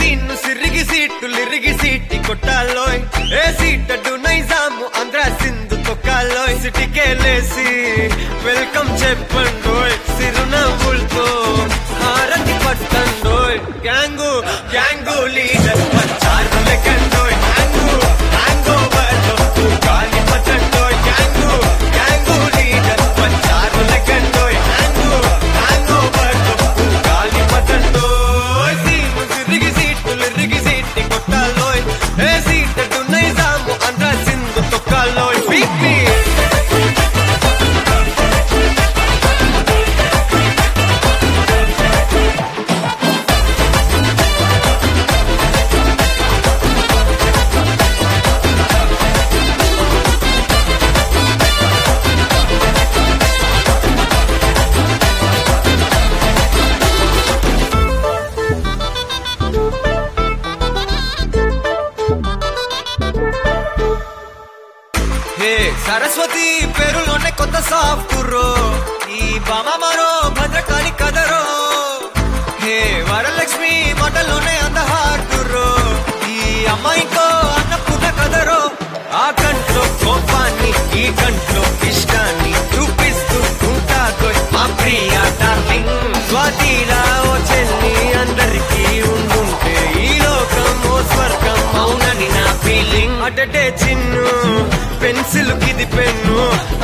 scene సిరిగి seat లిరిగి సీటి కొట్టాలోయ్ ఏ సీటడు నైజాము ఆంధ్ర సింధు తొక్కాలోయ్ సిటీకే లేసి వెల్కమ్ చెప్పండోయ్ సిరునవ్వులతో హారతి పట్టండోయ్ గ్యాంగు గ్యాంగు లీడర్ వచ్చారు లెక్కండోయ్ గ్యాంగు హ్యాంగ్ ఓవర్లో గాలి పట్టండోయ్ గ్యాంగు గ్యాంగు లీడర్ వచ్చారు లెక్కండోయ్ గ్యాంగు హ్యాంగ్ ఓవర్లో గాలి పట్టండోయ్ సీను సిరిగి సీటు లిరిగి సీటి కొట్టాలోయ్ ఏ సీటడు నైజాము ఆంధ్ర సింధు తొక్కాలోయ్ పీపీ హే సరస్వతి పేరులోనే కొత్త సాఫ్ట్ రో ఈ బామ మరో భద్రకాళి కదరో హే వరలక్ష్మి మాటలోనే అందహార్డు రో ఈ అమ్మాయికో అన్నపూర్ణ కదరో ఆ కంట్లో కోపాన్ని ఈ కంట్లో ఇష్టాన్ని చూపిస్తూ ఉంటాదో మా ప్రియ డార్లింగ్ స్వాతిలా ఓ చెల్లి అందరికీ ఉండుంటే ఈ లోకం ఓ స్వర్గం అవునని నా ఫీలింగ్ అటటే చిన్ను పెన్సిల్ కిది పెన్ను